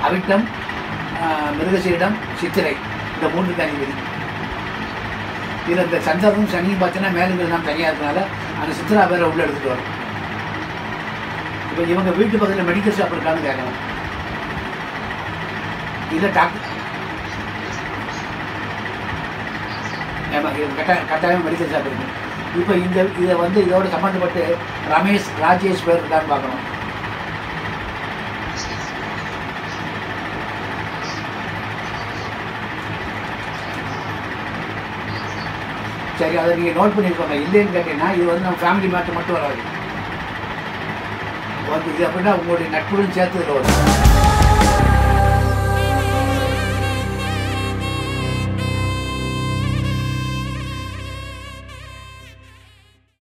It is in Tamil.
அவிட்டம் ஆஹ், மிருகசீரிடம் சித்திரை இந்த மூன்று அதிபதி இதில் இந்த சந்திரனும் சனியும் பார்த்தீங்கன்னா மேலுங்கள் நாம் தனியாக இருக்கனால அந்த சித்ரா பேரை உள்ள எடுத்துகிட்டு வரும் இப்போ இவங்க வீட்டு பக்கத்தில் மெடிக்கல் ஷாப் இருக்கான்னு கேட்கலாம் இல்லை டாக்டர் ஆமாம் இது கட்டாயம் கட்டாயம் மெடிக்கல் ஷாப் இருக்கு இப்போ இந்த இதை வந்து இதோட சம்மந்தப்பட்டு ரமேஷ் ராஜேஷ் பேர் இருக்கான்னு பார்க்கணும் சரி அதை நீங்கள் நோட் பண்ணியிருக்கோங்க இல்லைன்னு கேட்டீங்கன்னா இது வந்து நம்ம ஃபேமிலி மேட்டர் மட்டும் வராது வந்து இது அப்படின்னா உங்களுடைய நட்புடன் சேர்த்து இதில் வரும்